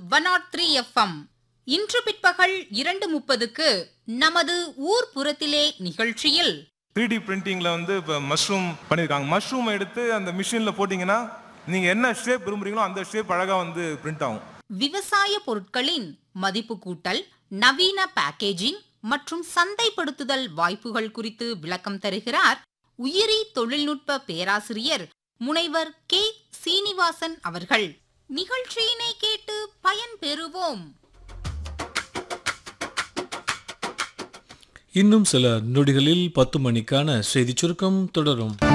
one not three FM இன்று பிற்பகல் இரண்டு முப்பதுக்கு நமது ஊர் புறத்திலே நிகழ்ச்சியில் த்ரீ டி பிரிண்டிங்கில் வந்து இப்போ மஷ்ரூம் பண்ணியிருக்காங்க மஷ்ரூம் எடுத்து அந்த மிஷினில் போட்டிங்கன்னா நீங்கள் என்ன ஷேப் விரும்புறீங்களோ அந்த ஷேப் அழகாக வந்து பிரிண்ட் ஆகும் விவசாய பொருட்களின் மதிப்பு கூட்டல் நவீன பேக்கேஜிங் மற்றும் சந்தைப்படுத்துதல் வாய்ப்புகள் குறித்து விளக்கம் தருகிறார் உயிரி தொழில்நுட்ப பேராசிரியர் முனைவர் கே சீனிவாசன் அவர்கள் நிகழ்ச்சியினை கேட்டு பயன் பெறுவோம் இன்னும் சில நொடிகளில் பத்து மணிக்கான செய்திச் சுருக்கம் தொடரும்